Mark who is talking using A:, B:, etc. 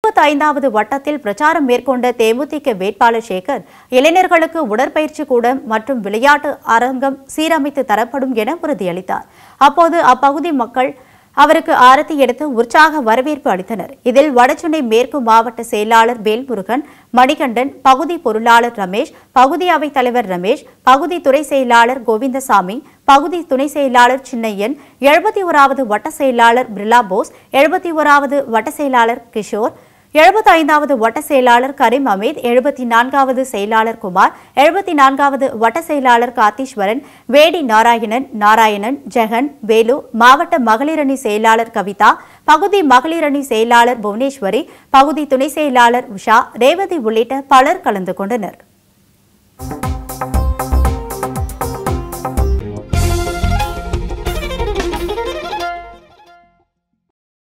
A: எழுபத்தி ஐந்தாவது வட்டத்தில் பிரச்சாரம் மேற்கொண்ட தேமுதிக வேட்பாளர் சேகர் இளைஞர்களுக்கு உடற்பயிற்சி கூடம் மற்றும் விளையாட்டு அரங்கம் சீரமைத்து தரப்படும் என உறுதியளித்தார் அப்போது அப்பகுதி மக்கள் அவருக்கு ஆரத்தி எடுத்து உற்சாக வரவேற்பு அளித்தனர் இதில் வடசென்னை மேற்கு மாவட்ட செயலாளர் வேல்முருகன் மணிகண்டன் பகுதி பொருளாளர் ரமேஷ் பகுதி அவைத் தலைவர் ரமேஷ் பகுதி துறை செயலாளர் கோவிந்தசாமி பகுதி துணை செயலாளர் சின்னையன் எழுபத்தி ஓராவது வட்ட செயலாளர் பிர்லா போஸ் எழுபத்தி ஓராவது வட்ட செயலாளர் கிஷோர் எழுபத்தி ஐந்தாவது வட்ட செயலாளர் கரீம் அமீத் எழுபத்தி நான்காவது செயலாளர் குமார் எழுபத்தி நான்காவது வட்ட செயலாளர் காத்தீஸ்வரன் வேடி நாராயணன் நாராயணன் ஜெகன் வேலு மாவட்ட மகளிரணி செயலாளர் கவிதா பகுதி மகளிரணி செயலாளர் புவனேஸ்வரி பகுதி துணை செயலாளர் உஷா ரேவதி உள்ளிட்ட பலர் கலந்து கொண்டனர்